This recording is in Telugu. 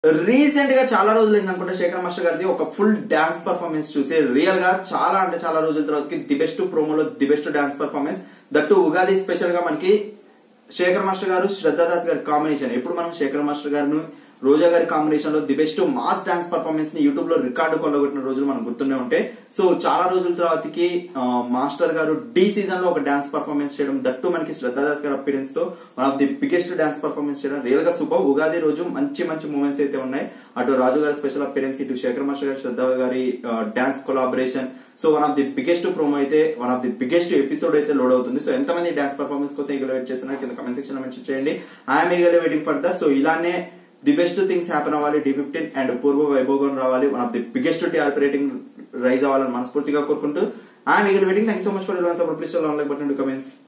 రీసెంట్ గా చాలా రోజులు ఏందనుకుంటే శేఖర్ మాస్టర్ గారిది ఒక ఫుల్ డాన్స్ పర్ఫార్మెన్స్ చూసి రియల్ గా చాలా అంటే చాలా రోజుల తర్వాత ది బెస్ట్ ప్రోమోలో the best dance performance that Ugadi special గా మనకి శేఖర్ మాస్టర్ గారు శ్రద్ధాదాస్ గారి కాంబినేషన్ ఎప్పుడు మనం శేఖర్ మాస్టర్ గారిని రోజా గారి కాంబినేషన్ లో the best mass dance performance ని యూట్యూబ్ లో రికార్డు కొల్లగొట్టిన రోజులు మనం గుర్తుండే ఉంటాయి సో చాలా రోజుల తర్వాతకి ఆ, మాస్టర్ గారు డి సీజన్ లో ఒక డాన్స్ పర్ఫార్మెన్స్ చేయడం దట్టు మనకి శ్రద్ధాదాస్ గారి అపీరెన్స్ తో one of the biggest dance performance చేయడం రియల్ గా సూపర్ ఉగాది రోజు మంచి మంచి మూమెంట్స్ అయితే ఉన్నాయి అటు రాజు గారి స్పెషల్ అపీరెన్స్ ఇటు శేఖర్ మాస్టర్ గారి శ్రద్ధ గారి dance collaboration so one of the biggest promo అయితే one of the biggest episode అయితే లోడ్ అవుతుంది సో ఎంతమంది డాన్స్ పర్ఫార్మెన్స్ కోసం ఈగల్ వెయిట్ చేస్తున్నారు కింద కమెంట్ సెక్షన్ లో మెన్షన్ చేయండి I'm eagerly waiting for that so ఇలానే ది బెస్ట్ థింగ్స్ హ్యాపెన్ అవ్వాలి డి ఫిఫ్టీన్ అండ్ పూర్వ వైభోగం రావాలి one of the biggest TRP rating rise అవ్వాలని మనస్ఫూర్తిగా కోరుకుంటూ I'm eagerly waiting thank so much for support please like button comments